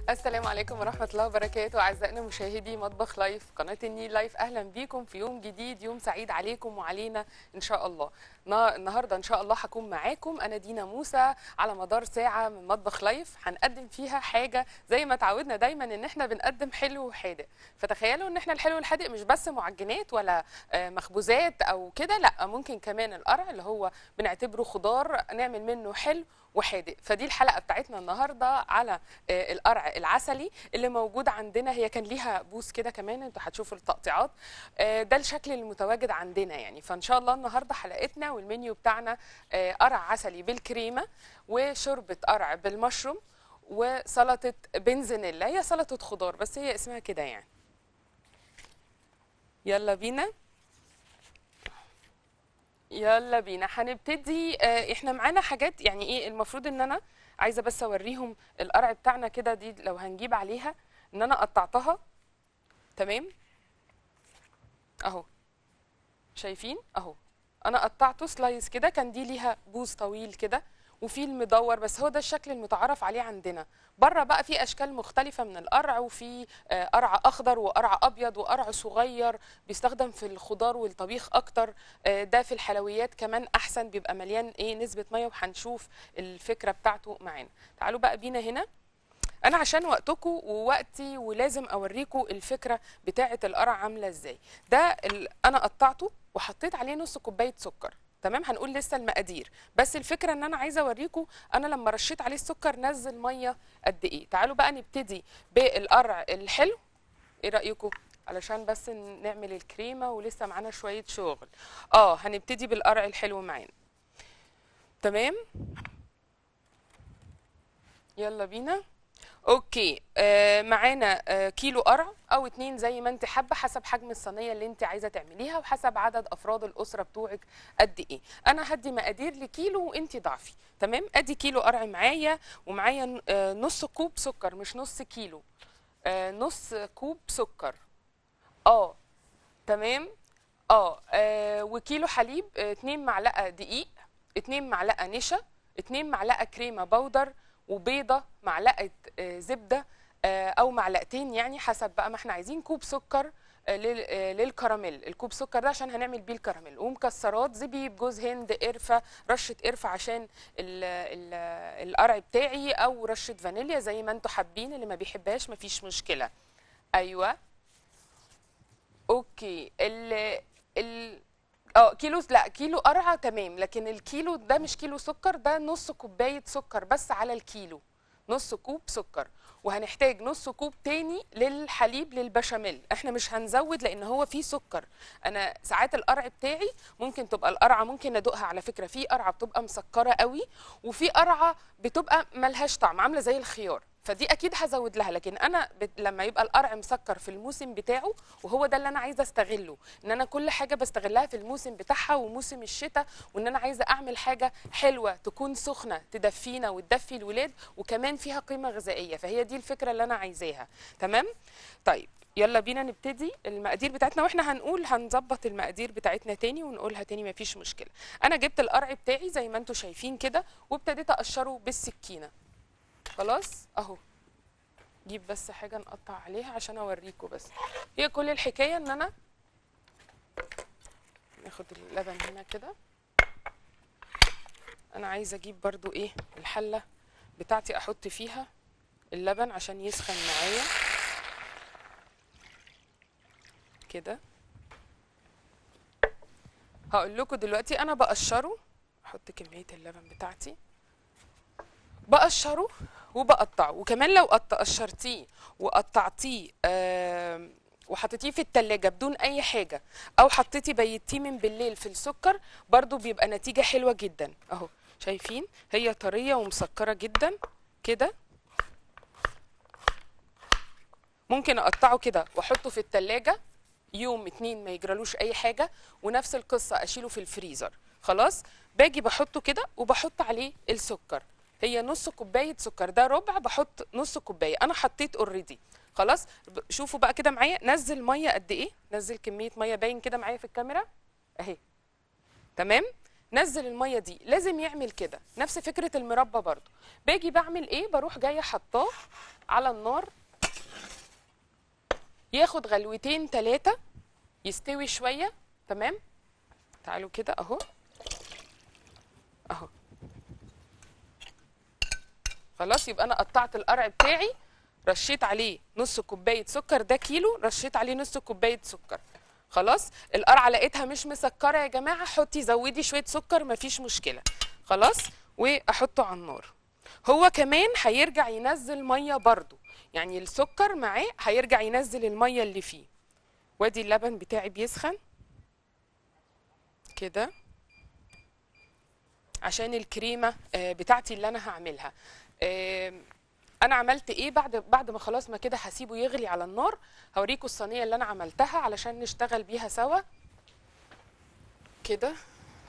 السلام عليكم ورحمة الله وبركاته أعزائنا مشاهدي مطبخ لايف قناة النيل لايف أهلا بيكم في يوم جديد يوم سعيد عليكم وعلينا إن شاء الله نا- النهاردة إن شاء الله هكون معاكم أنا دينا موسى على مدار ساعة من مطبخ لايف هنقدم فيها حاجة زي ما تعودنا دايما إن إحنا بنقدم حلو وحادق فتخيلوا إن إحنا الحلو والحادق مش بس معجنات ولا آه، مخبوزات أو كده لا ممكن كمان القرع اللي هو بنعتبره خضار نعمل منه حلو وحادق فدي الحلقه بتاعتنا النهارده على آه، القرع العسلي اللي موجود عندنا هي كان ليها بوس كده كمان انتوا هتشوفوا التقطيعات آه، ده الشكل المتواجد عندنا يعني فان شاء الله النهارده حلقتنا والمنيو بتاعنا آه، قرع عسلي بالكريمه وشوربه قرع بالمشروم وسلطه بنزنيلا هي سلطه خضار بس هي اسمها كده يعني يلا بينا يلا بينا هنبتدي آه، احنا معانا حاجات يعني ايه المفروض ان انا عايزه بس اوريهم القرع بتاعنا كده دي لو هنجيب عليها ان انا قطعتها تمام اهو شايفين اهو انا قطعته سلايس كده كان دي ليها بوز طويل كده وفي المدور بس هو ده الشكل المتعارف عليه عندنا بره بقى في اشكال مختلفه من القرع وفي آه، قرع اخضر وقرع ابيض وقرع صغير بيستخدم في الخضار والطبيخ اكتر آه، ده في الحلويات كمان احسن بيبقى مليان ايه نسبه ميه وهنشوف الفكره بتاعته معانا تعالوا بقى بينا هنا انا عشان وقتكم ووقتي ولازم اوريكم الفكره بتاعه القرع عامله ازاي ده ال... انا قطعته وحطيت عليه نص كوبايه سكر تمام هنقول لسه المقادير بس الفكره ان انا عايزه اوريكم انا لما رشيت عليه السكر نزل ميه قد ايه تعالوا بقى نبتدي بالقرع الحلو ايه رايكم علشان بس نعمل الكريمه ولسه معانا شويه شغل اه هنبتدي بالقرع الحلو معانا تمام يلا بينا اوكي آه معانا آه كيلو قرع او اتنين زي ما انت حابه حسب حجم الصينيه اللي انت عايزه تعمليها وحسب عدد افراد الاسره بتوعك قد ايه انا هدي مقادير لكيلو وانت ضعفي تمام ادي كيلو قرع معايا ومعايا آه نص كوب سكر مش نص كيلو آه نص كوب سكر اه تمام اه, آه وكيلو حليب آه اتنين معلقه دقيق اتنين معلقه نشا اتنين معلقه كريمه بودر وبيضه معلقه آه زبده آه او معلقتين يعني حسب بقى ما احنا عايزين كوب سكر آه لل- آه، للكراميل الكوب سكر ده عشان هنعمل بيه الكراميل ومكسرات زبيب جوز هند قرفه رشه قرفه عشان ال ال القرع بتاعي او رشه فانيليا زي ما انتوا حابين اللي ما بيحبهاش مفيش مشكله ايوه اوكي ال ال اه كيلو لا كيلو قرعه تمام لكن الكيلو ده مش كيلو سكر ده نص كوبايه سكر بس على الكيلو نص كوب سكر وهنحتاج نص كوب تاني للحليب للبشاميل احنا مش هنزود لان هو فيه سكر انا ساعات القرع بتاعي ممكن تبقى القرعه ممكن ادوقها على فكره في قرعه بتبقى مسكره قوي وفي قرعه بتبقى ملهاش طعم عامله زي الخيار فدي اكيد هزود لها لكن انا بت... لما يبقى القرع مسكر في الموسم بتاعه وهو ده اللي انا عايزه استغله ان انا كل حاجه بستغلها في الموسم بتاعها وموسم الشتاء وان انا عايزه اعمل حاجه حلوه تكون سخنه تدفينا وتدفي الولاد وكمان فيها قيمه غذائيه فهي دي الفكره اللي انا عايزاها تمام طيب يلا بينا نبتدي المقادير بتاعتنا واحنا هنقول هنظبط المقادير بتاعتنا تاني ونقولها تاني مفيش مشكله انا جبت القرع بتاعي زي ما انتم شايفين كده وابتديت اقشره بالسكينه خلاص اهو جيب بس حاجه نقطع عليها عشان اوريكم بس هي كل الحكايه ان انا ناخد اللبن هنا كده انا عايزه اجيب برضو ايه الحله بتاعتي احط فيها اللبن عشان يسخن معايا كده هقول لكم دلوقتي انا بقشره احط كميه اللبن بتاعتي بقشره وبقطعه وكمان لو قط- قشرتيه وقطعتيه آم، وحطيتيه في التلاجة بدون اي حاجة او حطيتي بيتيه من بالليل في السكر برضو بيبقى نتيجة حلوة جدا اهو شايفين هي طرية ومسكرة جدا كده ممكن اقطعه كده واحطه في التلاجة يوم اتنين ما يجرالوش اي حاجة ونفس القصة اشيله في الفريزر خلاص باجي بحطه كده وبحط عليه السكر هي نص كوبايه سكر ده ربع بحط نص كوبايه انا حطيت اوريدي خلاص ب- شوفوا بقى كده معايا نزل ميه قد ايه نزل كميه ميه باين كده معايا في الكاميرا اهي تمام نزل الميه دي لازم يعمل كده نفس فكره المربى برضو باجي بعمل ايه بروح جايه حطاه على النار ياخد غلوتين ثلاثه يستوي شويه تمام تعالوا كده اهو اهو خلاص يبقى انا قطعت القرع بتاعي رشيت عليه نص كوبايه سكر ده كيلو رشيت عليه نص كوبايه سكر خلاص القرعه لقيتها مش مسكره يا جماعه حطي زودي شويه سكر مفيش مشكله خلاص واحطه على النار هو كمان هيرجع ينزل ميه برضو يعني السكر معاه هيرجع ينزل الميه اللي فيه وادي اللبن بتاعي بيسخن كده عشان الكريمه آه، بتاعتي اللي انا هعملها آم، انا عملت ايه بعد بعد ما خلاص ما كده هسيبه يغلي على النار هوريكم الصينيه اللي انا عملتها علشان نشتغل بيها سوا كده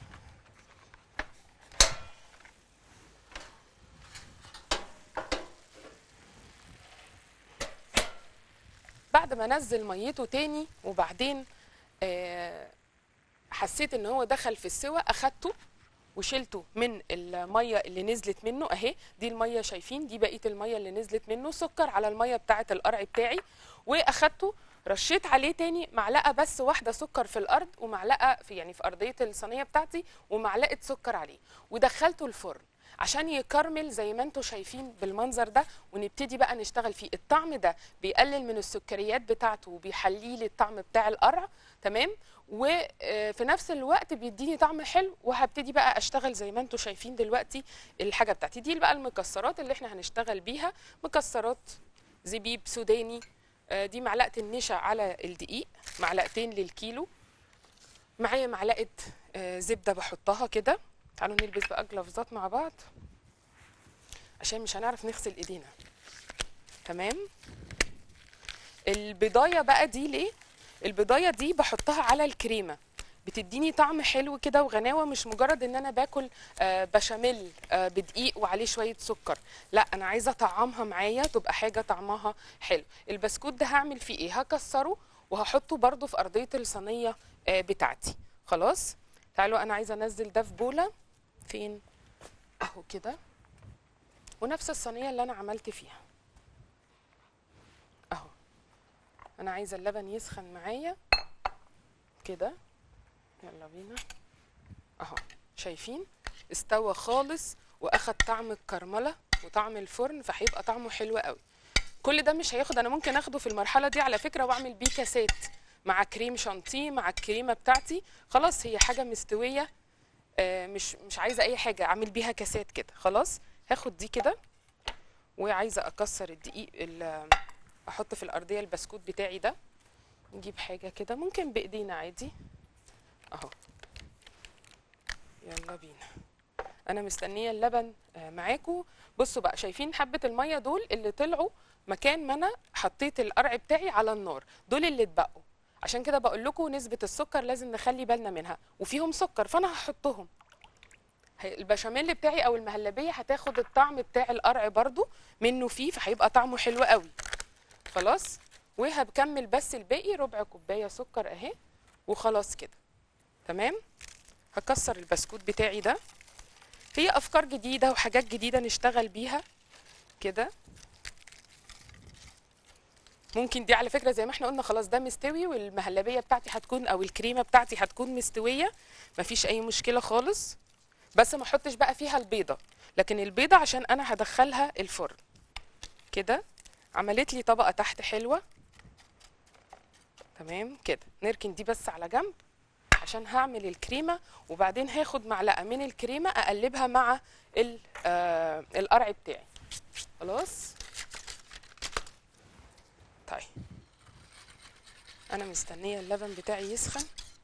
بعد ما نزل ميته تاني وبعدين آه، حسيت ان هو دخل في السوى اخدته وشلته من الميه اللي نزلت منه اهي دي الميه شايفين دي بقيه الميه اللي نزلت منه سكر على الميه بتاعه القرع بتاعي واخدته رشيت عليه تاني معلقه بس واحده سكر في الارض ومعلقه في يعني في ارضيه الصينيه بتاعتي ومعلقه سكر عليه ودخلته الفرن عشان يكرمل زي ما انتم شايفين بالمنظر ده ونبتدي بقى نشتغل فيه الطعم ده بيقلل من السكريات بتاعته وبيحلي لي الطعم بتاع القرع تمام وفي نفس الوقت بيديني طعم حلو وهبتدي بقى اشتغل زي ما انتم شايفين دلوقتي الحاجه بتاعتي دي بقى المكسرات اللي احنا هنشتغل بيها مكسرات زبيب سوداني آه، دي معلقه النشا على الدقيق معلقتين للكيلو معايا معلقه آه، زبده بحطها كده تعالوا نلبس بقى جلافزات مع بعض عشان مش هنعرف نغسل ايدينا تمام البضايه بقى دي ليه البضايه دي بحطها على الكريمه بتديني طعم حلو كده وغناوه مش مجرد ان انا باكل آه، بشاميل آه، بدقيق وعليه شويه سكر لا انا عايزه اطعمها معايا تبقى حاجه طعمها حلو البسكوت ده هعمل فيه ايه هكسره وهحطه برده في ارضيه الصينيه آه، بتاعتي خلاص تعالوا انا عايزه انزل ده في بوله فين اهو كده ونفس الصينيه اللي انا عملت فيها اهو انا عايزه اللبن يسخن معايا كده يلا بينا اهو شايفين استوى خالص واخد طعم الكرمله وطعم الفرن فهيبقى طعمه حلو قوي كل ده مش هياخد انا ممكن اخده في المرحله دي على فكره واعمل بيه كاسات مع كريم شانتيه مع الكريمه بتاعتي خلاص هي حاجه مستويه آه، مش مش عايزه اي حاجه اعمل بيها كاسات كده خلاص هاخد دي كده وعايزه اكسر الدقيق ال- احط في الارضيه البسكوت بتاعي ده نجيب حاجه كده ممكن بايدينا عادي اهو يلا بينا انا مستنيه اللبن آه، معاكم بصوا بقى شايفين حبه الميه دول اللي طلعوا مكان ما انا حطيت القرع بتاعي على النار دول اللي اتبقوا عشان كده بقول لكم نسبه السكر لازم نخلي بالنا منها وفيهم سكر فانا هحطهم هي- البشاميل بتاعي او المهلبيه هتاخد الطعم بتاع القرع برضو منه فيه فهيبقى طعمه حلو قوي خلاص وهبكمل بس الباقي ربع كوبايه سكر اهي وخلاص كده تمام هكسر البسكوت بتاعي ده هي افكار جديده وحاجات جديده نشتغل بيها كده ممكن دي على فكره زي ما احنا قلنا خلاص ده مستوي والمهلبيه بتاعتي هتكون او الكريمه بتاعتي هتكون مستويه مفيش اي مشكله خالص بس ما احطش بقى فيها البيضه لكن البيضه عشان انا هدخلها الفرن كده عملت لي طبقه تحت حلوه تمام كده نركن دي بس على جنب عشان هعمل الكريمه وبعدين هاخد معلقه من الكريمه اقلبها مع ال- آه، القرع بتاعي خلاص طيب انا مستنيه اللبن بتاعي يسخن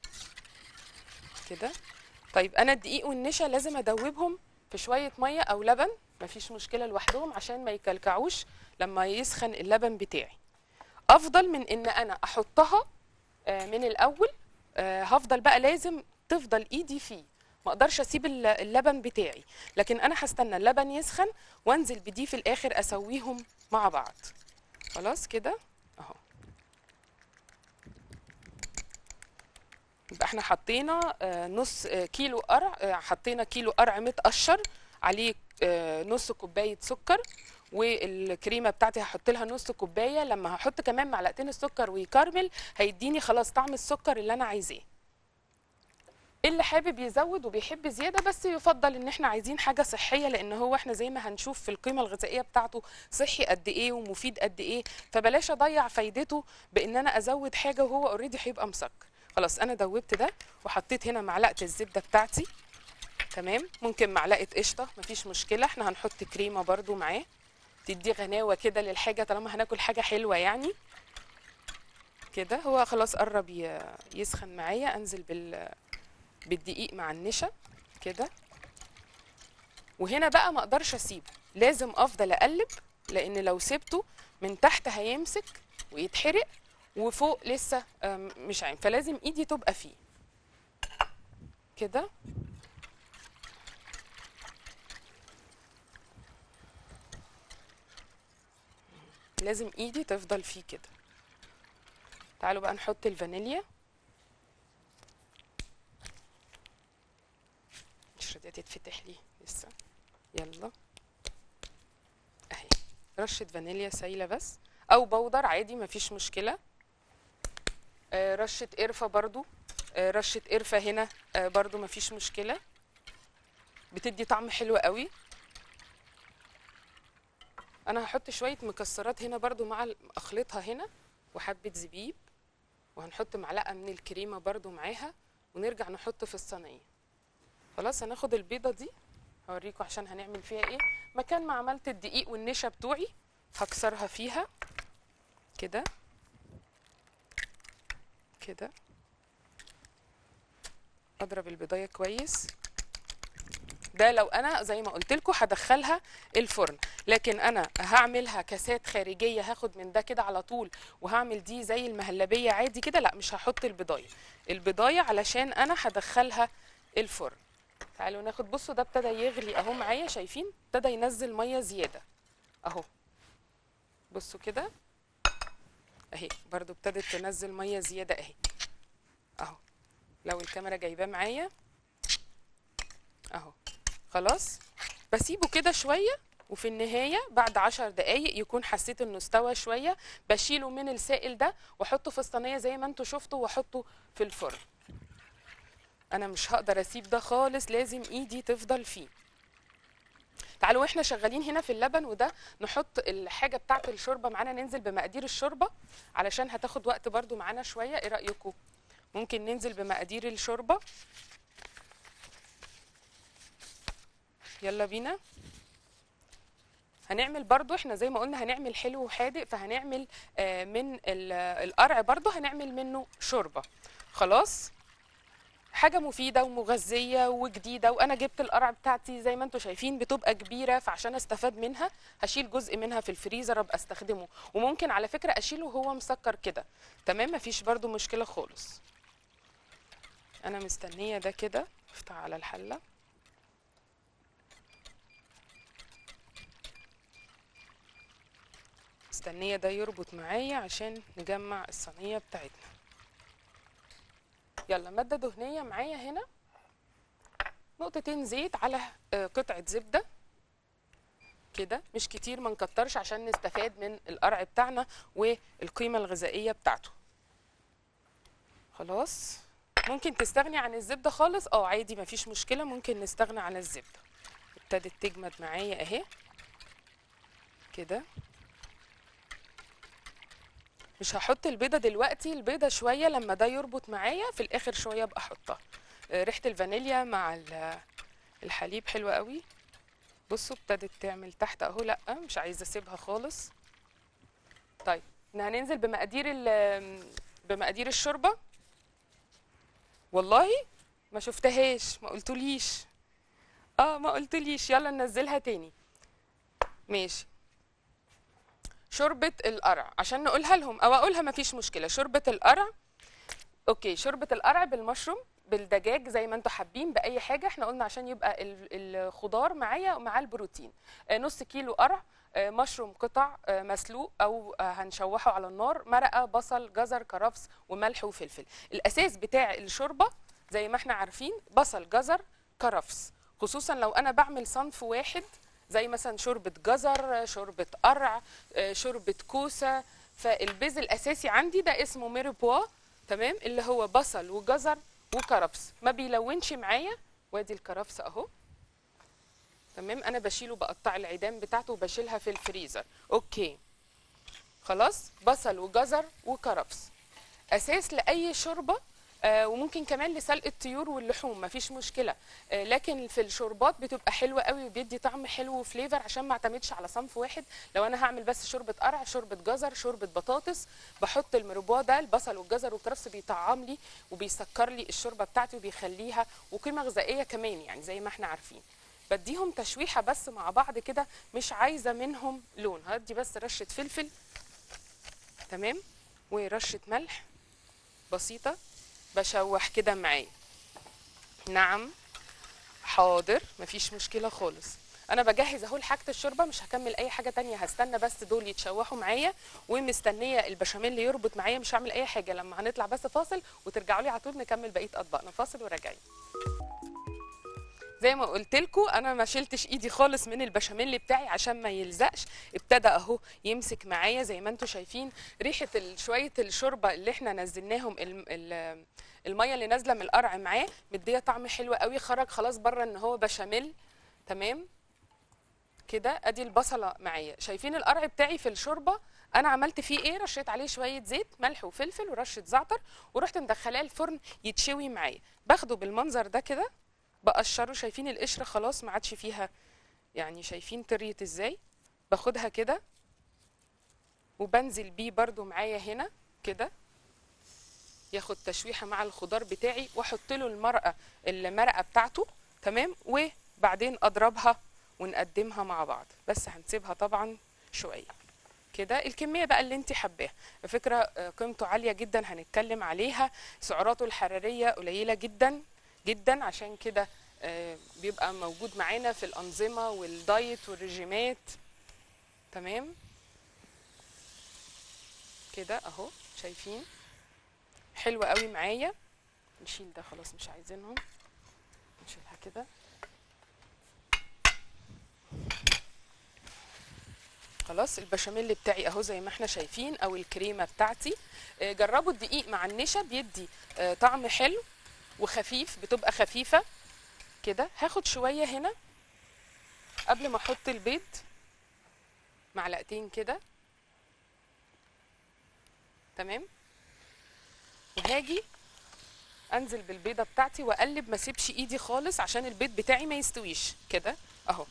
كده طيب انا الدقيق والنشا لازم ادوبهم في شويه ميه او لبن مفيش مشكله لوحدهم عشان ما يكلكعوش لما يسخن اللبن بتاعي افضل من ان انا احطها آه، من الاول آه، هفضل بقى لازم تفضل ايدي فيه ما اقدرش اسيب الل- اللبن بتاعي لكن انا هستنى اللبن يسخن وانزل بديه في الاخر اسويهم مع بعض خلاص كده اهو يبقى احنا حطينا آه، نص آه، كيلو قرع آه، حطينا كيلو قرع متقشر عليه آه، نص كوبايه سكر والكريمه بتاعتي هحط لها نص كوبايه لما هحط كمان معلقتين السكر ويكرمل هيديني خلاص طعم السكر اللي انا عايزاه اللي حابب يزود وبيحب زياده بس يفضل ان احنا عايزين حاجه صحيه لان هو احنا زي ما هنشوف في القيمه الغذائيه بتاعته صحي قد ايه ومفيد قد ايه فبلاش اضيع فايدته بان انا ازود حاجه وهو اوريدي هيبقى مسكر خلاص انا دوبت ده وحطيت هنا معلقه الزبده بتاعتي تمام ممكن معلقه قشطه مفيش مشكله احنا هنحط كريمه برضو معاه تدي غناوه كده للحاجه طالما هناكل حاجه حلوه يعني كده هو خلاص قرب ي- يسخن معايا انزل بال بالدقيق مع النشا كده وهنا بقى ما اقدرش اسيبه لازم افضل اقلب لان لو سبته من تحت هيمسك ويتحرق وفوق لسه آم، مش عين فلازم ايدي تبقى فيه كده لازم ايدي تفضل فيه كده تعالوا بقى نحط الفانيليا مش راضيه تتفتح لي لسه يلا اهي رشه فانيليا سايله بس او بودر عادي مفيش مشكله آه، رشه قرفه برضو آه، رشه قرفه هنا آه، برضو مفيش مشكله بتدي طعم حلو قوي انا هحط شويه مكسرات هنا برضو مع ال- اخلطها هنا وحبه زبيب وهنحط معلقه من الكريمه برضو معاها ونرجع نحط في الصينيه خلاص هناخد البيضه دي هوريكم عشان هنعمل فيها ايه مكان ما عملت الدقيق والنشا بتوعي هكسرها فيها كده كده اضرب البيضايه كويس ده لو انا زي ما قلت لكم هدخلها الفرن لكن انا هعملها كاسات خارجيه هاخد من ده كده على طول وهعمل دي زي المهلبيه عادي كده لا مش هحط البضايه البضايه علشان انا هدخلها الفرن تعالوا ناخد بصوا ده ابتدى يغلي اهو معايا شايفين ابتدى ينزل ميه زياده اهو بصوا كده اهي برضو ابتدت تنزل ميه زياده اهي اهو لو الكاميرا جايباه معايا اهو خلاص بسيبه كده شويه وفي النهاية بعد عشر دقايق يكون حسيت انه استوى شوية بشيله من السائل ده واحطه في الصينية زي ما انتوا شفتوا واحطه في الفرن انا مش هقدر اسيب ده خالص لازم ايدي تفضل فيه تعالوا واحنا شغالين هنا في اللبن وده نحط الحاجه بتاعه الشوربه معانا ننزل بمقادير الشوربه علشان هتاخد وقت برضو معانا شويه ايه رايكم ممكن ننزل بمقادير الشوربه يلا بينا هنعمل برضو احنا زي ما قلنا هنعمل حلو وحادق فهنعمل آه، من ال- القرع برضو هنعمل منه شوربه خلاص حاجه مفيده ومغذيه وجديده وانا جبت القرع بتاعتي زي ما انتم شايفين بتبقى كبيره فعشان استفاد منها هشيل جزء منها في الفريزر ابقى استخدمه وممكن على فكره اشيله وهو مسكر كده تمام مفيش برضو مشكله خالص انا مستنيه ده كده افتح على الحله مستنيه ده يربط معايا عشان نجمع الصينيه بتاعتنا يلا مادة دهنية معايا هنا نقطتين زيت على آه، قطعة زبدة كده مش كتير ما نكترش عشان نستفاد من القرع بتاعنا والقيمة الغذائية بتاعته خلاص ممكن تستغني عن الزبدة خالص اه عادي مفيش مشكلة ممكن نستغنى عن الزبدة ابتدت تجمد معايا اهي كده مش هحط البيضة دلوقتي البيضة شوية لما ده يربط معايا في الآخر شوية ابقى احطها آه، ريحة الفانيليا مع ال- الحليب حلوة قوي بصوا ابتدت تعمل تحت اهو لا مش عايزة اسيبها خالص طيب احنا هننزل بمقادير ال- بمقادير الشوربة والله ما شفتهاش ما قلتوليش اه ما قلتوليش يلا ننزلها تاني ماشي شوربة القرع عشان نقولها لهم او اقولها مفيش مشكلة شوربة القرع اوكي شوربة القرع بالمشروم بالدجاج زي ما انتوا حابين باي حاجة احنا قلنا عشان يبقى ال- الخضار معايا مع البروتين آه، نص كيلو قرع آه، مشروم قطع آه، مسلوق او آه، هنشوحه على النار مرقه بصل جزر كرفس وملح وفلفل الاساس بتاع الشوربه زي ما احنا عارفين بصل جزر كرفس خصوصا لو انا بعمل صنف واحد زي مثلا شوربه جزر آه، شوربه قرع آه، شوربه كوسه فالبيز الاساسي عندي ده اسمه ميري بوا تمام اللي هو بصل وجزر وكرفس ما بيلونش معايا وادي الكرفس اهو تمام انا بشيله بقطع العيدان بتاعته وبشيلها في الفريزر اوكي خلاص بصل وجزر وكرفس اساس لاي شوربه آه وممكن كمان لسلق الطيور واللحوم مفيش مشكله آه لكن في الشوربات بتبقى حلوه قوي وبيدي طعم حلو وفليفر عشان ما اعتمدش على صنف واحد لو انا هعمل بس شوربه قرع شوربه جزر شوربه بطاطس بحط المربوع ده البصل والجزر والكرفس بيطعم لي وبيسكر لي الشوربه بتاعتي وبيخليها وقيمه غذائيه كمان يعني زي ما احنا عارفين بديهم تشويحه بس مع بعض كده مش عايزه منهم لون هدي بس رشه فلفل تمام ورشه ملح بسيطه بشوح كده معايا نعم حاضر مفيش مشكله خالص انا بجهز اهو لحاجه الشوربه مش هكمل اي حاجه تانية هستنى بس دول يتشوحوا معايا ومستنيه البشاميل اللي يربط معايا مش هعمل اي حاجه لما هنطلع بس فاصل وترجعوا لي على طول نكمل بقيه اطباقنا فاصل وراجعين زي ما قلت لكم انا ما شلتش ايدي خالص من البشاميل بتاعي عشان ما يلزقش ابتدى اهو يمسك معايا زي ما انتم شايفين ريحه ال- شويه الشوربه اللي احنا نزلناهم ال- ال- الميه اللي نازله من القرع معاه مديه طعم حلو قوي خرج خلاص بره ان هو بشاميل تمام كده ادي البصله معايا شايفين القرع بتاعي في الشوربه انا عملت فيه ايه رشيت عليه شويه زيت ملح وفلفل ورشه زعتر ورحت مدخلاه الفرن يتشوي معايا باخده بالمنظر ده كده بقشره شايفين القشره خلاص ما عادش فيها يعني شايفين طريت ازاي باخدها كده وبنزل بيه برضو معايا هنا كده ياخد تشويحه مع الخضار بتاعي واحط له المرقه المرقه بتاعته تمام وبعدين اضربها ونقدمها مع بعض بس هنسيبها طبعا شويه كده الكميه بقى اللي انت حباها فكره آه، قيمته عاليه جدا هنتكلم عليها سعراته الحراريه قليله جدا جدا عشان كده آه، بيبقى موجود معانا في الانظمه والدايت والرجيمات تمام كده اهو شايفين حلوة قوي معايا نشيل ده خلاص مش عايزينهم نشيلها كده خلاص البشاميل بتاعي اهو زي ما احنا شايفين او الكريمه بتاعتي آه، جربوا الدقيق مع النشا بيدي آه، طعم حلو وخفيف بتبقى خفيفه كده هاخد شويه هنا قبل ما احط البيض معلقتين كده تمام وهاجي انزل بالبيضه بتاعتي واقلب ما اسيبش ايدي خالص عشان البيض بتاعي ما يستويش كده اهو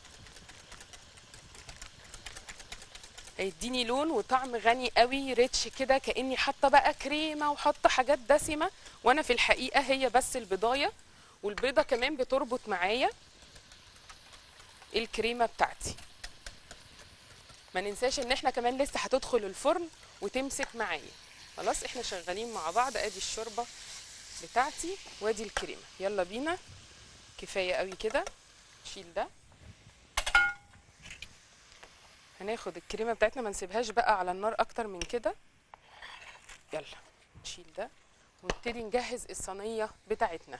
هيديني لون وطعم غني قوي ريتش كده كاني حاطه بقى كريمه وحاطه حاجات دسمه وانا في الحقيقه هي بس البضايه والبيضه كمان بتربط معايا الكريمه بتاعتي ما ننساش ان احنا كمان لسه هتدخل الفرن وتمسك معايا خلاص احنا شغالين مع بعض ادي الشوربه بتاعتي وادي الكريمه يلا بينا كفايه قوي كده نشيل ده هناخد الكريمه بتاعتنا ما نسيبهاش بقى على النار اكتر من كده يلا نشيل ده ونبتدي نجهز الصينيه بتاعتنا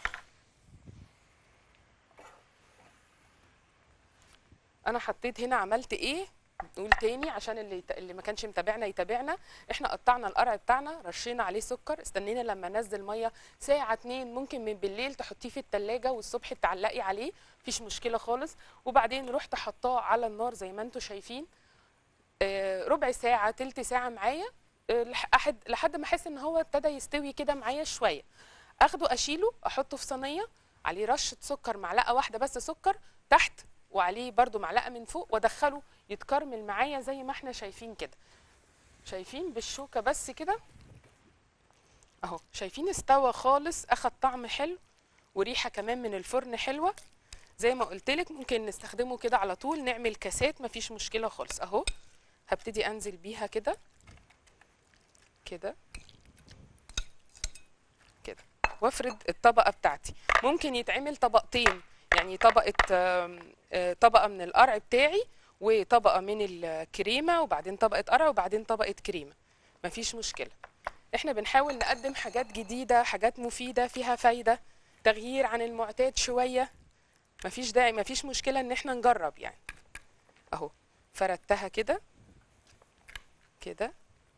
انا حطيت هنا عملت ايه نقول تاني عشان اللي يت- اللي ما كانش متابعنا يتابعنا احنا قطعنا القرع بتاعنا رشينا عليه سكر استنينا لما نزل ميه ساعه اتنين ممكن من بالليل تحطيه في التلاجة والصبح تعلقي عليه مفيش مشكله خالص وبعدين رحت حطاه على النار زي ما انتم شايفين آه، ربع ساعه تلت ساعه معايا آه، لح- أحد لحد ما احس ان هو ابتدى يستوي كده معايا شويه اخده اشيله احطه في صينيه عليه رشه سكر معلقه واحده بس سكر تحت وعليه برضو معلقه من فوق وادخله يتكرمل معايا زي ما احنا شايفين كده شايفين بالشوكه بس كده اهو شايفين استوى خالص اخد طعم حلو وريحه كمان من الفرن حلوه زي ما قلت لك ممكن نستخدمه كده على طول نعمل كاسات مفيش مشكله خالص اهو هبتدي انزل بيها كده كده كده وافرد الطبقه بتاعتي ممكن يتعمل طبقتين يعني طبقه آم، آه، طبقه من القرع بتاعي وطبقه من الكريمه وبعدين طبقه قرع وبعدين طبقه كريمه مفيش مشكله احنا بنحاول نقدم حاجات جديده حاجات مفيده فيها فايده تغيير عن المعتاد شويه مفيش داعي مفيش مشكله ان احنا نجرب يعني اهو فردتها كده كده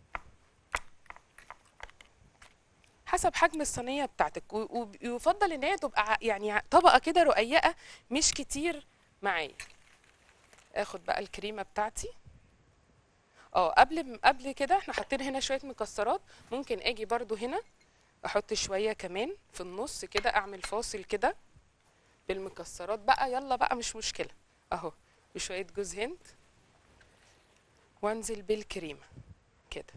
حسب حجم الصينيه بتاعتك و- ويفضل ان هي تبقى ع- يعني ع- طبقه كده رقيقه مش كتير معايا اخد بقى الكريمه بتاعتي اه قبل قبل كده احنا حاطين هنا شويه مكسرات ممكن اجي برضو هنا احط شويه كمان في النص كده اعمل فاصل كده بالمكسرات بقى يلا بقى مش مشكله اهو بشويه جوز هند وانزل بالكريمه كده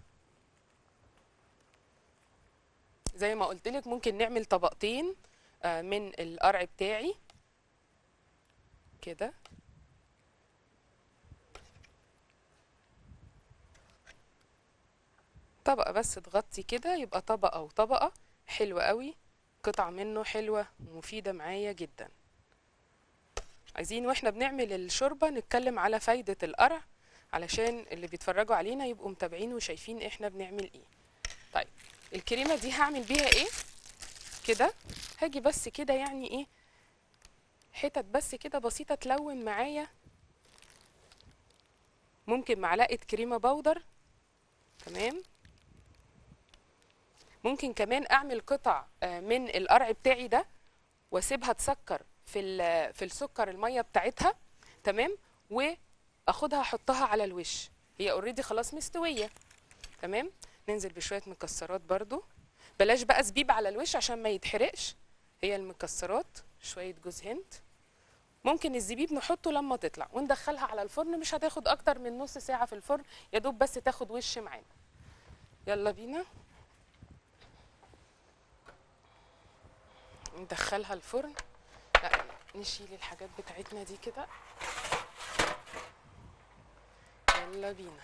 زي ما قلت لك ممكن نعمل طبقتين آه، من القرع بتاعي كده طبقة بس تغطي كده يبقى طبقة وطبقة حلوة قوي قطعة منه حلوة ومفيدة معايا جدا عايزين واحنا بنعمل الشوربة نتكلم على فايدة القرع علشان اللي بيتفرجوا علينا يبقوا متابعين وشايفين احنا بنعمل ايه طيب الكريمة دي هعمل بيها ايه كده هاجي بس كده يعني ايه حتت بس كده بسيطة تلون معايا ممكن معلقة كريمة بودر تمام ممكن كمان اعمل قطع آه، من القرع بتاعي ده واسيبها تسكر في ال- في السكر الميه بتاعتها تمام واخدها احطها على الوش هي اوريدي خلاص مستويه تمام ننزل بشويه مكسرات برضو بلاش بقى زبيب على الوش عشان ما يتحرقش هي المكسرات شويه جوز هند ممكن الزبيب نحطه لما تطلع وندخلها على الفرن مش هتاخد اكتر من نص ساعه في الفرن يا دوب بس تاخد وش معانا يلا بينا ندخلها الفرن لا نشيل الحاجات بتاعتنا دي كده يلا بينا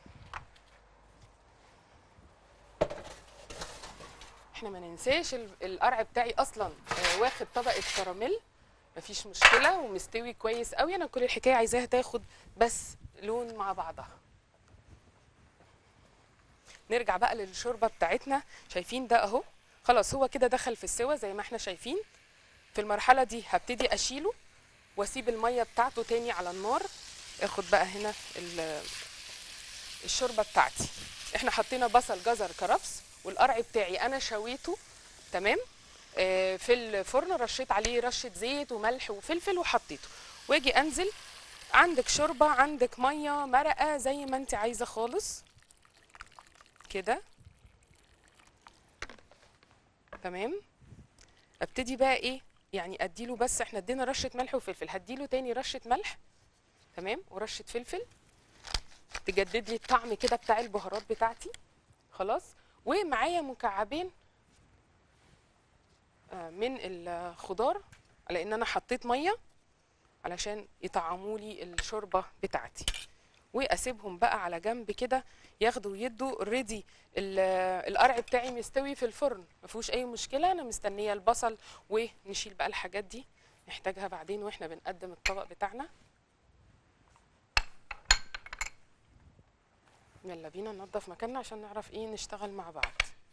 احنا ما ننساش ال- القرع بتاعي اصلا آه، واخد طبقه كراميل مفيش مشكله ومستوي كويس قوي انا كل الحكايه عايزاها تاخد بس لون مع بعضها نرجع بقى للشوربه بتاعتنا شايفين ده اهو خلاص هو كده دخل في السوا زي ما احنا شايفين في المرحله دي هبتدي اشيله واسيب الميه بتاعته تاني على النار اخد بقى هنا ال- الشوربه بتاعتي احنا حطينا بصل جزر كرفس والقرع بتاعي انا شويته تمام آه، في الفرن رشيت عليه رشه زيت وملح وفلفل وحطيته واجي انزل عندك شوربه عندك ميه مرقه زي ما انت عايزه خالص كده تمام ابتدي بقى ايه يعني اديله بس احنا ادينا رشه ملح وفلفل هديله تاني رشه ملح تمام ورشه فلفل تجدد لي الطعم كده بتاع البهارات بتاعتي خلاص ومعايا مكعبين آه، من الخضار لان انا حطيت ميه علشان يطعموا لي الشوربه بتاعتي واسيبهم بقى على جنب كده ياخدوا ويدوا اوريدي القرع بتاعي مستوي في الفرن ما فيهوش اي مشكله انا مستنيه البصل ونشيل بقى الحاجات دي نحتاجها بعدين واحنا بنقدم الطبق بتاعنا يلا بينا ننظف مكاننا عشان نعرف ايه نشتغل مع بعض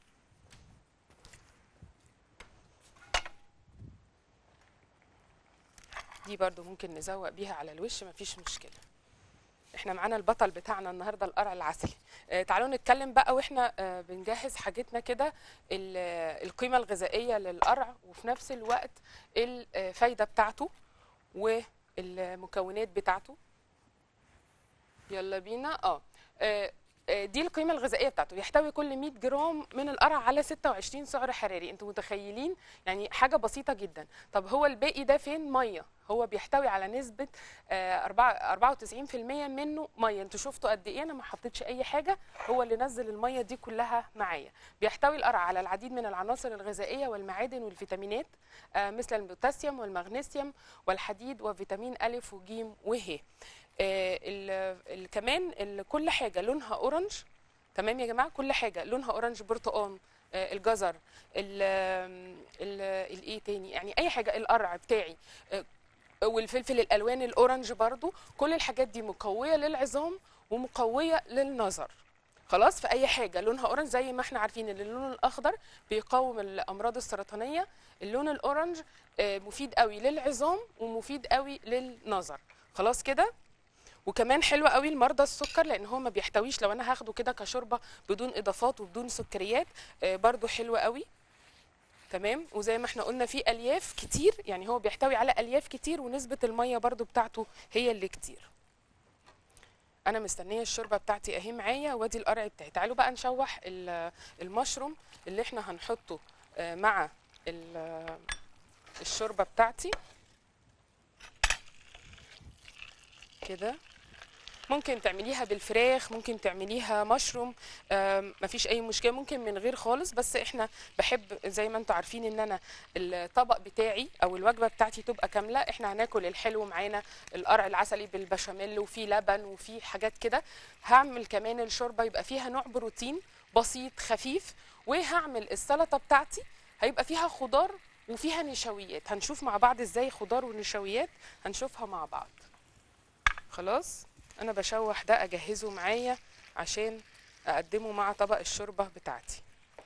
دي برضو ممكن نزوق بيها على الوش مفيش مشكله احنا معانا البطل بتاعنا النهارده القرع العسلي آه تعالوا نتكلم بقى واحنا آه بنجهز حاجتنا كده ال- آه، القيمه الغذائيه للقرع وفي نفس الوقت الفايده بتاعته والمكونات بتاعته يلا بينا اه آه، آه، دي القيمة الغذائية بتاعته يحتوي كل 100 جرام من القرع على 26 سعر حراري انتوا متخيلين يعني حاجة بسيطة جدا طب هو الباقي ده فين مية هو بيحتوي على نسبة آه، أربعة- 94% منه مية انتوا شفتوا قد ايه انا ما حطيتش اي حاجة هو اللي نزل المية دي كلها معايا بيحتوي القرع على العديد من العناصر الغذائية والمعادن والفيتامينات آه، مثل البوتاسيوم والمغنيسيوم والحديد وفيتامين ألف وجيم وه آه، ال- ال- كمان ال- كل حاجه لونها اورنج تمام يا جماعه كل حاجه لونها اورنج برتقان آه، الجزر ال ال- الايه تاني يعني اي حاجه القرع بتاعي آه، والفلفل الالوان الاورنج برضو كل الحاجات دي مقويه للعظام ومقويه للنظر خلاص في اي حاجه لونها اورنج زي ما احنا عارفين ان اللون الاخضر بيقاوم الامراض السرطانيه اللون الاورنج آه، مفيد قوي للعظام ومفيد قوي للنظر خلاص كده وكمان حلو قوي لمرضى السكر لان هو ما بيحتويش لو انا هاخده كده كشوربه بدون اضافات وبدون سكريات آه، برضو حلو قوي تمام وزي ما احنا قلنا فيه الياف كتير يعني هو بيحتوي على الياف كتير ونسبه الميه برضو بتاعته هي اللي كتير انا مستنيه الشوربه بتاعتي اهي معايا وادي القرع بتاعي تعالوا بقى نشوح ال- المشروم اللي احنا هنحطه آه، مع ال- الشوربه بتاعتي كده ممكن تعمليها بالفراخ ممكن تعمليها مشروم آم، مفيش اي مشكله ممكن من غير خالص بس احنا بحب زي ما انتم عارفين ان انا الطبق بتاعي او الوجبه بتاعتي تبقى كامله احنا هناكل الحلو معانا القرع العسلي بالبشاميل وفيه لبن وفيه حاجات كده هعمل كمان الشوربه يبقى فيها نوع بروتين بسيط خفيف وهعمل السلطه بتاعتي هيبقى فيها خضار وفيها نشويات هنشوف مع بعض ازاي خضار ونشويات هنشوفها مع بعض خلاص انا بشوح ده اجهزه معايا عشان اقدمه مع طبق الشوربه بتاعتي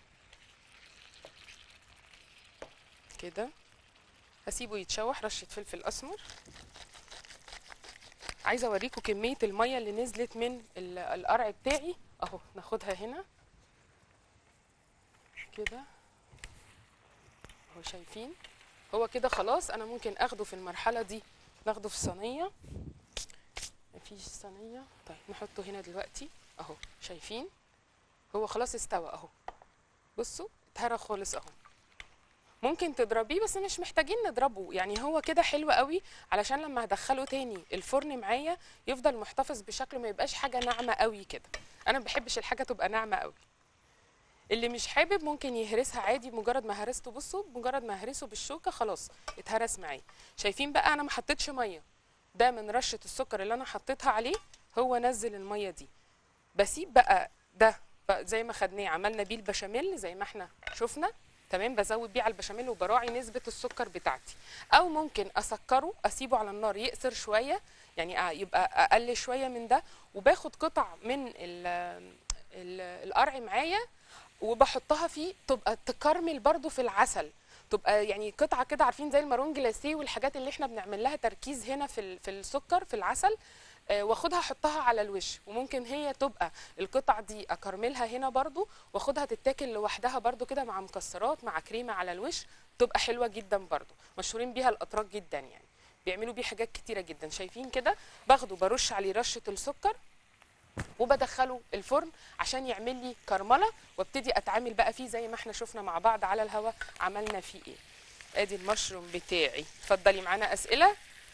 كده هسيبه يتشوح رشه فلفل اسمر عايزه اوريكم كميه الميه اللي نزلت من ال- القرع بتاعي اهو ناخدها هنا كده اهو شايفين هو كده خلاص انا ممكن اخده في المرحله دي ناخده في صينيه مفيش صينيه طيب نحطه هنا دلوقتي اهو شايفين هو خلاص استوى اهو بصوا اتهرى خالص اهو ممكن تضربيه بس مش محتاجين نضربه يعني هو كده حلو قوي علشان لما هدخله تاني الفرن معايا يفضل محتفظ بشكله ما يبقاش حاجه ناعمه قوي كده انا ما بحبش الحاجه تبقى ناعمه قوي اللي مش حابب ممكن يهرسها عادي مجرد ما هرسته بصوا مجرد ما هرسه بالشوكه خلاص اتهرس معايا شايفين بقى انا ما حطيتش ميه ده من رشه السكر اللي انا حطيتها عليه هو نزل الميه دي بسيب بقى ده بقى زي ما خدناه عملنا بيه البشاميل زي ما احنا شفنا تمام بزود بيه على البشاميل وبراعي نسبه السكر بتاعتي او ممكن اسكره اسيبه على النار يقصر شويه يعني آه يبقى اقل شويه من ده وباخد قطع من ال ال القرع معايا وبحطها فيه تبقى تكرمل برضو في العسل تبقى يعني قطعه كده عارفين زي المارون جلاسيه والحاجات اللي احنا بنعمل لها تركيز هنا في ال- في السكر في العسل آه، واخدها احطها على الوش وممكن هي تبقى القطع دي اكرملها هنا برضو واخدها تتاكل لوحدها برضو كده مع مكسرات مع كريمه على الوش تبقى حلوه جدا برضو مشهورين بيها الاتراك جدا يعني بيعملوا بيه حاجات كتيره جدا شايفين كده باخده برش عليه رشه السكر وبدخله الفرن عشان يعمل لي كرمله وابتدي اتعامل بقى فيه زي ما احنا شفنا مع بعض على الهوا عملنا فيه ايه ادي المشروم بتاعي اتفضلي معانا اسئله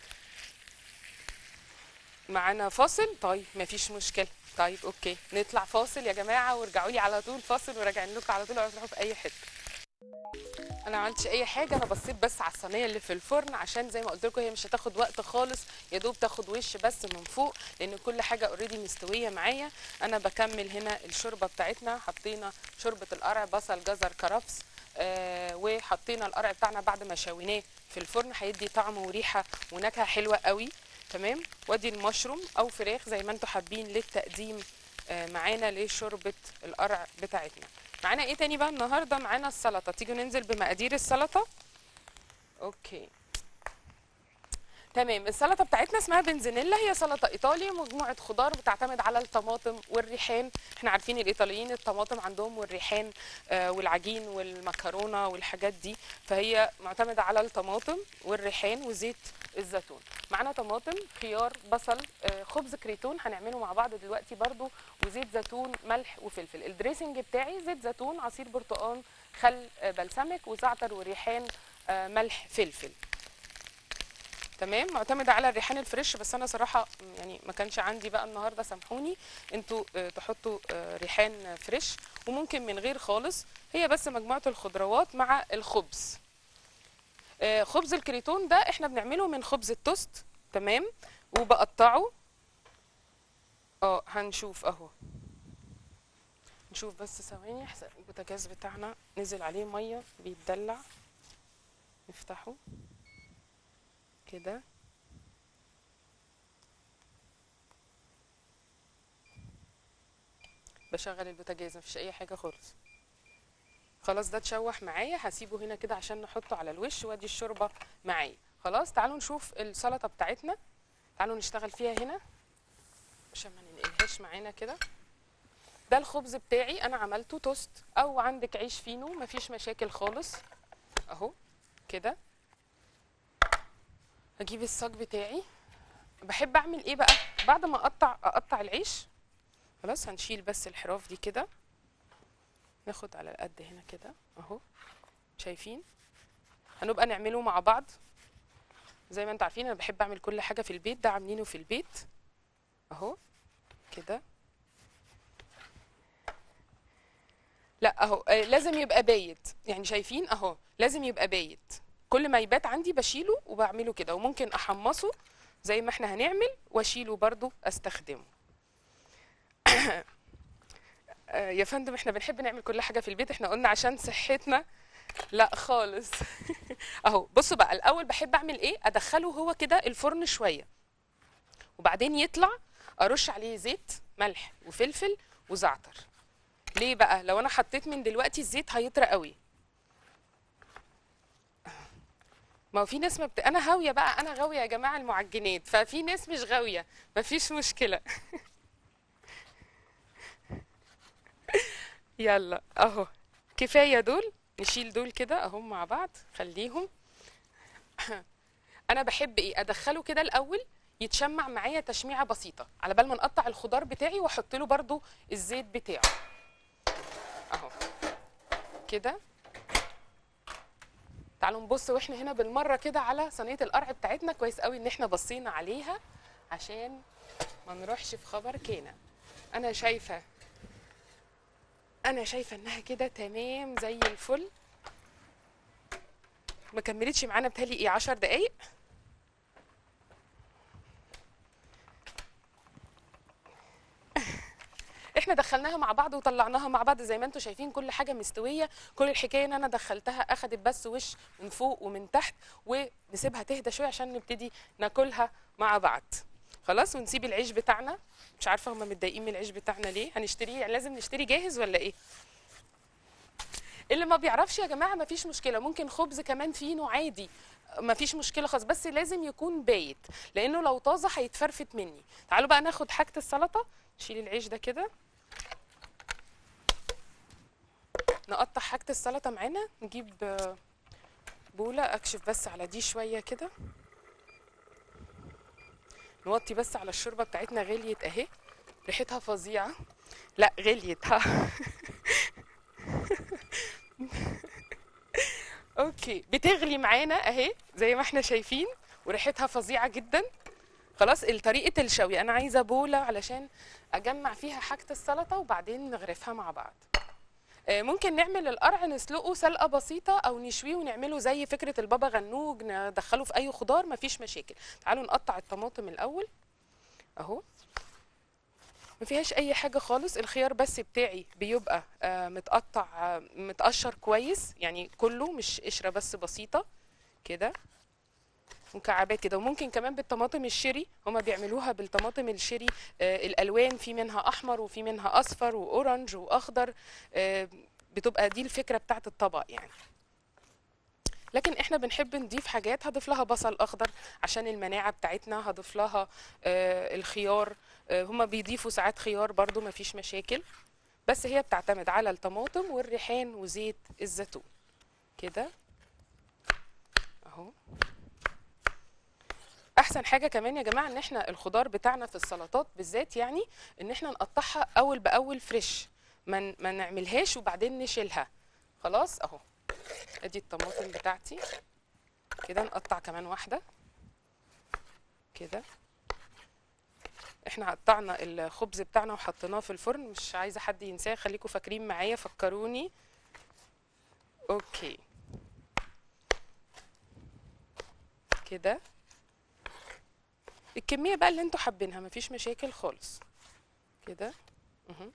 معانا فاصل طيب مفيش مشكله طيب اوكي نطلع فاصل يا جماعه وارجعوا لي على طول فاصل وراجعين لكم على طول ولا تروحوا في اي حته انا ما عملتش اي حاجه انا بصيت بس على الصينيه اللي في الفرن عشان زي ما قلت لكم هي مش هتاخد وقت خالص يا دوب تاخد وش بس من فوق لان كل حاجه اوريدي مستويه معايا انا بكمل هنا الشوربه بتاعتنا حطينا شوربه القرع بصل جزر كرفس آه وحطينا القرع بتاعنا بعد ما شويناه في الفرن هيدي طعم وريحه ونكهه حلوه قوي تمام وادي المشروم او فراخ زي ما انتم حابين للتقديم آه معانا لشوربه القرع بتاعتنا معانا ايه تاني بقى النهارده معانا السلطه تيجوا ننزل بمقادير السلطه اوكي تمام السلطه بتاعتنا اسمها بنزينيلا هي سلطه ايطالي مجموعه خضار بتعتمد على الطماطم والريحان احنا عارفين الايطاليين الطماطم عندهم والريحان آه والعجين والمكرونه والحاجات دي فهي معتمده على الطماطم والريحان وزيت الزيتون معانا طماطم خيار بصل آه خبز كريتون هنعمله مع بعض دلوقتي برضو وزيت زيتون ملح وفلفل الدريسنج بتاعي زيت زيتون عصير برتقال خل آه بلسمك وزعتر وريحان آه ملح فلفل تمام معتمده على الريحان الفريش بس انا صراحه يعني ما كانش عندي بقى النهارده سامحوني انتوا آه، تحطوا آه، ريحان فريش وممكن من غير خالص هي بس مجموعه الخضروات مع الخبز آه، خبز الكريتون ده احنا بنعمله من خبز التوست تمام وبقطعه اه هنشوف اهو نشوف بس ثواني احسن البوتاجاز بتاعنا نزل عليه ميه بيتدلع نفتحه كده بشغل البوتاجاز مفيش اي حاجه خالص خلاص ده اتشوح معايا هسيبه هنا كده عشان نحطه على الوش وادي الشوربه معايا خلاص تعالوا نشوف السلطه بتاعتنا تعالوا نشتغل فيها هنا عشان ما ننقلهاش معانا كده ده الخبز بتاعي انا عملته توست او عندك عيش فينو مفيش مشاكل خالص اهو كده هجيب الصاج بتاعي بحب اعمل ايه بقى بعد ما اقطع اقطع العيش خلاص هنشيل بس الحراف دي كده ناخد على القد هنا كده اهو شايفين هنبقى نعمله مع بعض زي ما انتوا عارفين انا بحب اعمل كل حاجه في البيت ده عاملينه في البيت اهو كده لا اهو آه، لازم يبقى بايت يعني شايفين اهو لازم يبقى بايت كل ما يبات عندي بشيله وبعمله كده وممكن احمصه زي ما احنا هنعمل واشيله برضو استخدمه آه، يا فندم احنا بنحب نعمل كل حاجه في البيت احنا قلنا عشان صحتنا لا خالص اهو بصوا بقى الاول بحب اعمل ايه ادخله هو كده الفرن شويه وبعدين يطلع ارش عليه زيت ملح وفلفل وزعتر ليه بقى لو انا حطيت من دلوقتي الزيت هيطرى قوي ما هو في ناس ما بت... انا غاويه بقى انا غاويه يا جماعه المعجنات ففي ناس مش غاويه مفيش مشكله يلا اهو كفايه دول نشيل دول كده اهو مع بعض خليهم انا بحب ايه ادخله كده الاول يتشمع معايا تشميعه بسيطه على بال ما نقطع الخضار بتاعي واحط له برده الزيت بتاعه اهو كده تعالوا نبص واحنا هنا بالمره كده على صينيه القرع بتاعتنا كويس قوي ان احنا بصينا عليها عشان ما نروحش في خبر كينا انا شايفه انا شايفه انها كده تمام زي الفل ما كملتش معانا بتهيألي ايه عشر دقايق احنا دخلناها مع بعض وطلعناها مع بعض زي ما انتم شايفين كل حاجه مستويه كل الحكايه ان انا دخلتها اخدت بس وش من فوق ومن تحت ونسيبها تهدى شويه عشان نبتدي ناكلها مع بعض خلاص ونسيب العيش بتاعنا مش عارفه هم متضايقين من العيش بتاعنا ليه هنشتريه يعني لازم نشتري جاهز ولا ايه اللي ما بيعرفش يا جماعه ما فيش مشكله ممكن خبز كمان فينو عادي ما فيش مشكله خالص بس لازم يكون بايت لانه لو طازه هيتفرفت مني تعالوا بقى ناخد حاجه السلطه نشيل العيش ده كده نقطع حاجه السلطه معانا نجيب آه، بوله اكشف بس على دي شويه كده نوطي بس على الشوربه بتاعتنا غليت اهي ريحتها فظيعه لا غليت ها اوكي بتغلي معانا اهي زي ما احنا شايفين وريحتها فظيعه جدا خلاص طريقه الشوي انا عايزه بوله علشان اجمع فيها حاجه السلطه وبعدين نغرفها مع بعض آه، ممكن نعمل القرع نسلقه سلقه بسيطه او نشويه ونعمله زي فكره البابا غنوج ندخله في اي خضار مفيش مشاكل تعالوا نقطع الطماطم الاول اهو ما فيهاش اي حاجه خالص الخيار بس بتاعي بيبقى آه، متقطع آه، متقشر كويس يعني كله مش قشره بس بسيطه كده مكعبات كده وممكن كمان بالطماطم الشيري هما بيعملوها بالطماطم الشيري آه الالوان في منها احمر وفي منها اصفر واورنج واخضر آه بتبقى دي الفكره بتاعت الطبق يعني لكن احنا بنحب نضيف حاجات هضيف لها بصل اخضر عشان المناعه بتاعتنا هضيف لها آه الخيار آه هما بيضيفوا ساعات خيار برضو مفيش مشاكل بس هي بتعتمد على الطماطم والريحان وزيت الزيتون كده اهو احسن حاجه كمان يا جماعه ان احنا الخضار بتاعنا في السلطات بالذات يعني ان احنا نقطعها اول باول فريش ما ن- ما نعملهاش وبعدين نشيلها خلاص اهو ادي الطماطم بتاعتي كده نقطع كمان واحده كده احنا قطعنا الخبز بتاعنا وحطيناه في الفرن مش عايزه حد ينساه خليكم فاكرين معايا فكروني اوكي كده الكمية بقى اللي انتوا حابينها مفيش مشاكل خالص كده مهم.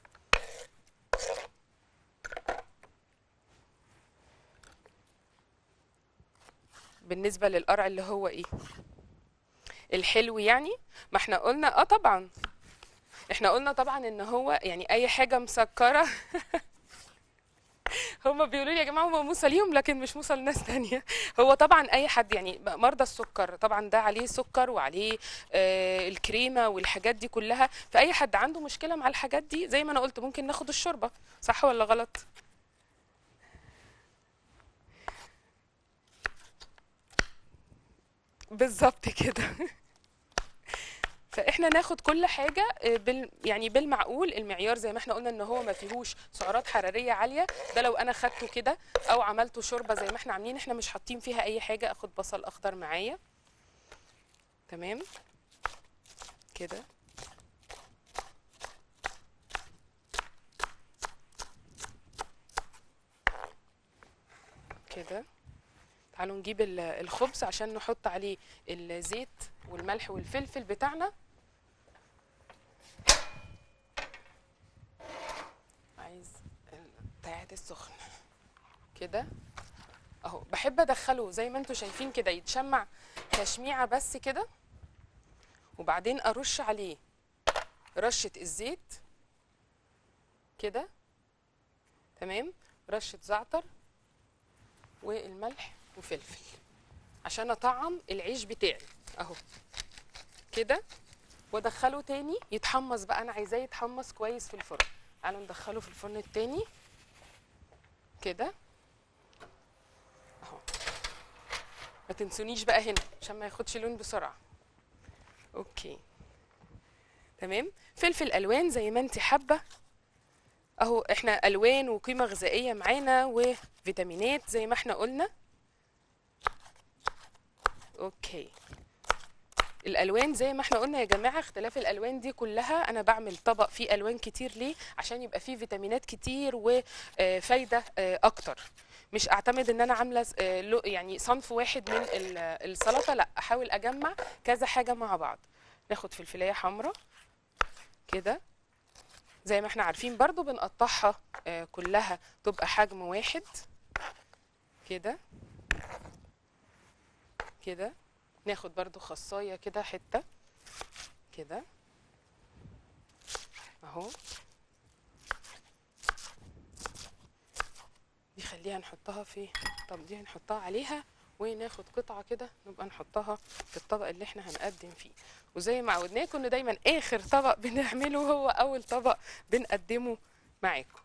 بالنسبة للقرع اللي هو ايه الحلو يعني ما احنا قلنا اه طبعا احنا قلنا طبعا ان هو يعني اي حاجه مسكره هما بيقولوا لي يا جماعه هما موصى ليهم لكن مش موصى لناس تانية هو طبعا اي حد يعني مرضى السكر طبعا ده عليه سكر وعليه آه الكريمه والحاجات دي كلها فاي حد عنده مشكله مع الحاجات دي زي ما انا قلت ممكن ناخد الشوربه صح ولا غلط بالظبط كده فاحنا ناخد كل حاجه آه، بال يعني بالمعقول المعيار زي ما احنا قلنا ان هو ما فيهوش سعرات حراريه عاليه ده لو انا خدته كده او عملته شوربه زي ما احنا عاملين احنا مش حاطين فيها اي حاجه اخد بصل اخضر معايا تمام كده كده تعالوا نجيب ال- الخبز عشان نحط عليه الزيت والملح والفلفل بتاعنا عايز ال- بتاعت السخن كده اهو بحب ادخله زي ما انتوا شايفين كده يتشمع تشميعه بس كده وبعدين ارش عليه رشه الزيت كده تمام رشه زعتر والملح وفلفل عشان اطعم العيش بتاعي اهو كده وادخله تاني يتحمص بقى انا عايزاه يتحمص كويس في الفرن تعالوا ندخله في الفرن التاني كده اهو ما تنسونيش بقى هنا عشان ما ياخدش لون بسرعه اوكي تمام فلفل الوان زي ما انت حابه اهو احنا الوان وقيمه غذائيه معانا وفيتامينات زي ما احنا قلنا اوكي الالوان زي ما احنا قلنا يا جماعه اختلاف الالوان دي كلها انا بعمل طبق فيه الوان كتير ليه عشان يبقى فيه فيتامينات كتير وفايده اكتر مش اعتمد ان انا عامله س- آه، لو- يعني صنف واحد من ال- السلطه لا احاول اجمع كذا حاجه مع بعض ناخد فلفلايه حمراء كده زي ما احنا عارفين برضو بنقطعها آه، كلها تبقى حجم واحد كده كده ناخد برضو خصاية كده حتة كده اهو دي خليها نحطها في طب دي هنحطها عليها وناخد قطعة كده نبقى نحطها في الطبق اللي احنا هنقدم فيه وزي ما عودناكم ان دايما اخر طبق بنعمله هو اول طبق بنقدمه معاكم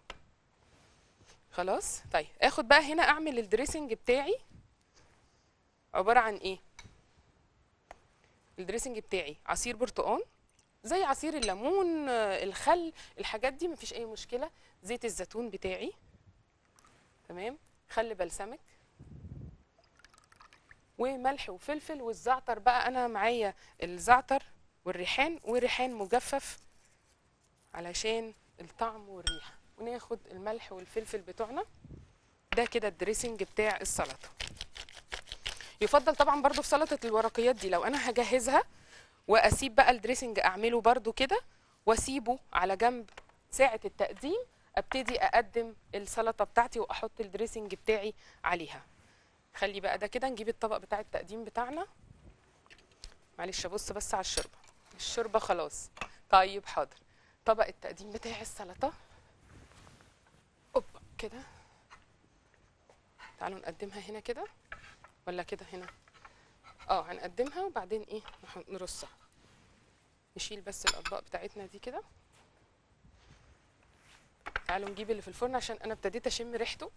خلاص طيب اخد بقى هنا اعمل الدريسنج بتاعي عبارة عن ايه الدريسنج بتاعي عصير برتقان زي عصير الليمون آه، الخل الحاجات دي مفيش اي مشكلة زيت الزيتون بتاعي تمام خل بلسمك وملح وفلفل والزعتر بقى انا معايا الزعتر والريحان وريحان مجفف علشان الطعم والريحه وناخد الملح والفلفل بتوعنا ده كده الدريسنج بتاع السلطه يفضل طبعا برضو في سلطه الورقيات دي لو انا هجهزها واسيب بقى الدريسنج اعمله برضو كده واسيبه على جنب ساعه التقديم ابتدي اقدم السلطه بتاعتي واحط الدريسنج بتاعي عليها خلي بقى ده كده نجيب الطبق بتاع التقديم بتاعنا معلش ابص بس على الشوربه الشوربه خلاص طيب حاضر طبق التقديم بتاع السلطه اوبا كده تعالوا نقدمها هنا كده ولا كده هنا اه هنقدمها وبعدين ايه نح- نرصها نشيل بس الاطباق بتاعتنا دي كده تعالوا نجيب اللي في الفرن عشان انا ابتديت اشم ريحته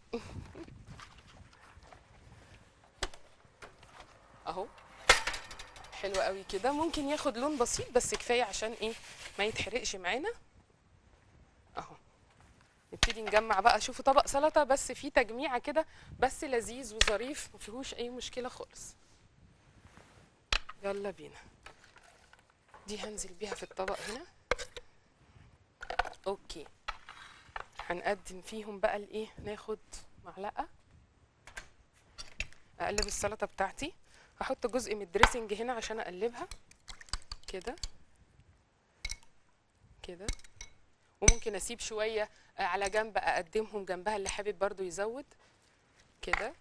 اهو حلو قوي كده ممكن ياخد لون بسيط بس كفايه عشان ايه ما يتحرقش معانا اهو نبتدي نجمع بقى شوفوا طبق سلطه بس فيه تجميعه كده بس لذيذ وظريف ما فيهوش اي مشكله خالص يلا بينا دي هنزل بيها في الطبق هنا اوكي هنقدم فيهم بقى الايه ناخد معلقه اقلب السلطه بتاعتي هحط جزء من الدريسنج هنا عشان اقلبها كده كده وممكن اسيب شويه آه، على جنب اقدمهم جنبها اللي حابب برضو يزود كده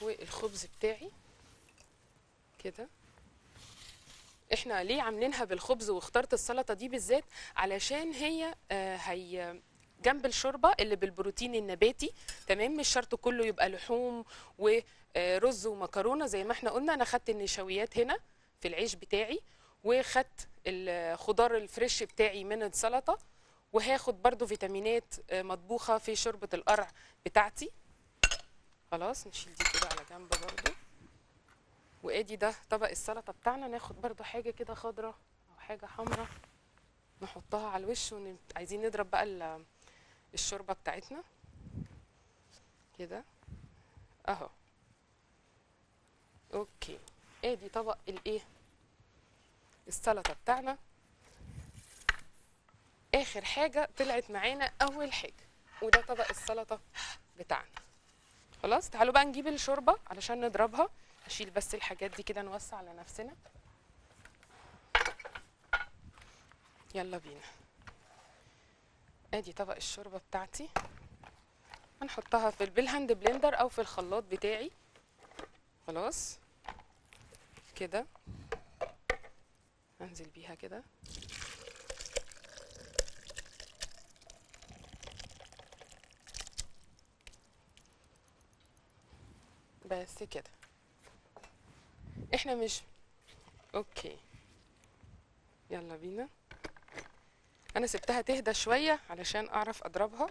والخبز بتاعي كده احنا ليه عاملينها بالخبز واخترت السلطه دي بالذات علشان هي آه هي جنب الشوربه اللي بالبروتين النباتي تمام مش شرط كله يبقى لحوم ورز ومكرونه زي ما احنا قلنا انا خدت النشويات هنا في العيش بتاعي وخدت الخضار الفريش بتاعي من السلطه وهاخد برضو فيتامينات آه، مطبوخه في شوربه القرع بتاعتي خلاص نشيل دي كده على جنب برضو وادي ده طبق السلطه بتاعنا ناخد برضو حاجه كده خضراء او حاجه حمراء نحطها على الوش وعايزين نضرب بقى ال- الشوربه بتاعتنا كده اهو اوكي ادي طبق الايه السلطه بتاعنا اخر حاجه طلعت معانا اول حاجه وده طبق السلطه بتاعنا خلاص تعالوا بقى نجيب الشوربه علشان نضربها اشيل بس الحاجات دي كده نوسع على نفسنا يلا بينا ادي طبق الشوربه بتاعتي هنحطها في بالهاند بلندر او في الخلاط بتاعي خلاص كده انزل بيها كده بس كده احنا مش اوكي يلا بينا انا سبتها تهدى شويه علشان اعرف اضربها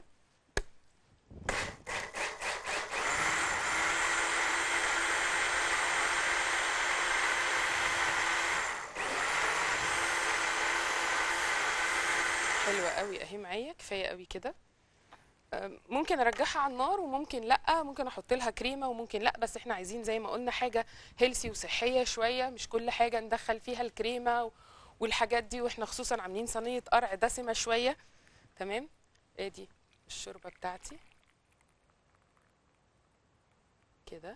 حلوه قوي اهي معايا كفايه قوي كده أم، ممكن ارجعها على النار وممكن لا ممكن احط لها كريمه وممكن لا بس احنا عايزين زي ما قلنا حاجه هيلسي وصحيه شويه مش كل حاجه ندخل فيها الكريمه و- والحاجات دي واحنا خصوصا عاملين صينيه قرع دسمه شويه تمام ادي الشوربه بتاعتي كده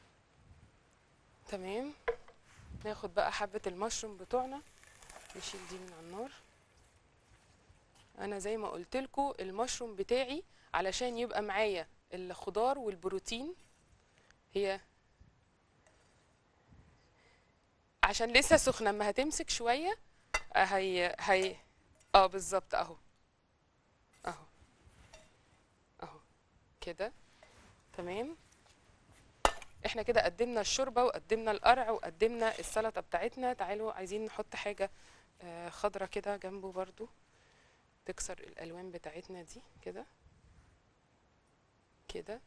تمام ناخد بقى حبه المشروم بتوعنا نشيل دي من على النار انا زي ما قلت لكم المشروم بتاعي علشان يبقى معايا الخضار والبروتين هي عشان لسه سخنه اما هتمسك شويه آه، هي هي اه بالظبط اهو اهو اهو كده تمام احنا كده قدمنا الشوربه وقدمنا القرع وقدمنا السلطه بتاعتنا تعالوا عايزين نحط حاجه آه، خضره كده جنبه برضو تكسر الالوان بتاعتنا دي كده كده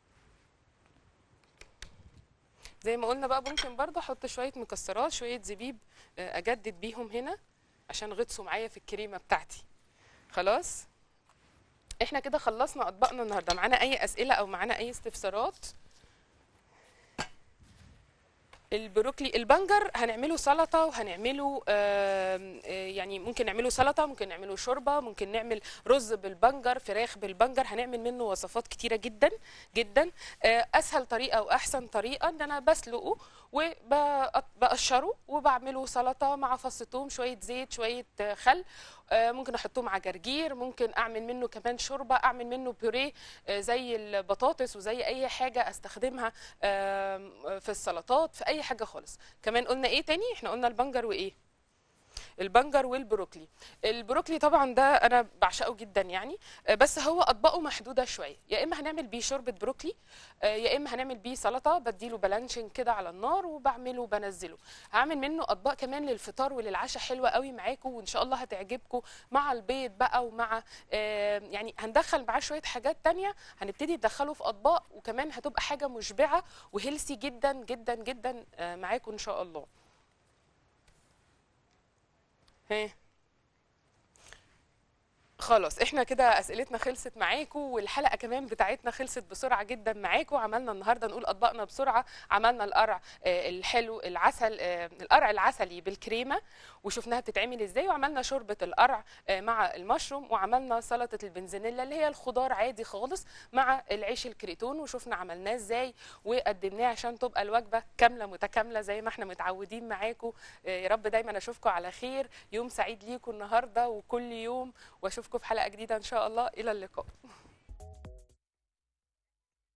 زي ما قلنا بقى ممكن برضه احط شويه مكسرات شويه زبيب آه، اجدد بيهم هنا عشان غطسوا معايا في الكريمه بتاعتي خلاص احنا كده خلصنا اطباقنا النهارده معانا اي اسئله او معانا اي استفسارات البروكلي البنجر هنعمله سلطه وهنعمله آم، آه، يعني ممكن نعمله سلطه ممكن نعمله شوربه ممكن نعمل رز بالبنجر فراخ بالبنجر هنعمل منه وصفات كتيره جدا جدا آه، اسهل طريقه واحسن طريقه ان انا بسلقه وبقشره وبعمله سلطه مع فص ثوم شويه زيت شويه آه، خل آه، ممكن احطه مع جرجير ممكن اعمل منه كمان شوربه اعمل منه بيوريه آه، زي البطاطس وزي اي حاجه استخدمها آم، في السلطات في اي حاجه خالص كمان قلنا ايه تاني احنا قلنا البنجر وايه البنجر والبروكلي البروكلي طبعا ده انا بعشقه جدا يعني آه، بس هو اطباقه محدوده شويه يا اما هنعمل بيه شوربه بروكلي آه، يا اما هنعمل بيه سلطه بديله بلانشنج كده على النار وبعمله وبنزله هعمل منه اطباق كمان للفطار وللعشاء حلوه قوي معاكم وان شاء الله هتعجبكم مع البيض بقى ومع آه، يعني هندخل معاه شويه حاجات تانية هنبتدي ندخله في اطباق وكمان هتبقى حاجه مشبعه وهيلسي جدا جدا جدا آه، معاكم ان شاء الله ها خلاص احنا كده اسئلتنا خلصت معاكم والحلقه كمان بتاعتنا خلصت بسرعه جدا معاكم عملنا النهارده نقول اطباقنا بسرعه عملنا القرع آه، الحلو العسل آه، القرع العسلي بالكريمه وشفناها بتتعمل ازاي وعملنا شوربه القرع آه، مع المشروم وعملنا سلطه البنزينيلا اللي هي الخضار عادي خالص مع العيش الكريتون وشفنا عملناه ازاي وقدمناه عشان تبقى الوجبه كامله متكامله زي ما احنا متعودين معاكم آه، يا رب دايما اشوفكم على خير يوم سعيد ليكم النهارده وكل يوم واشوفكم في حلقه جديده ان شاء الله الى اللقاء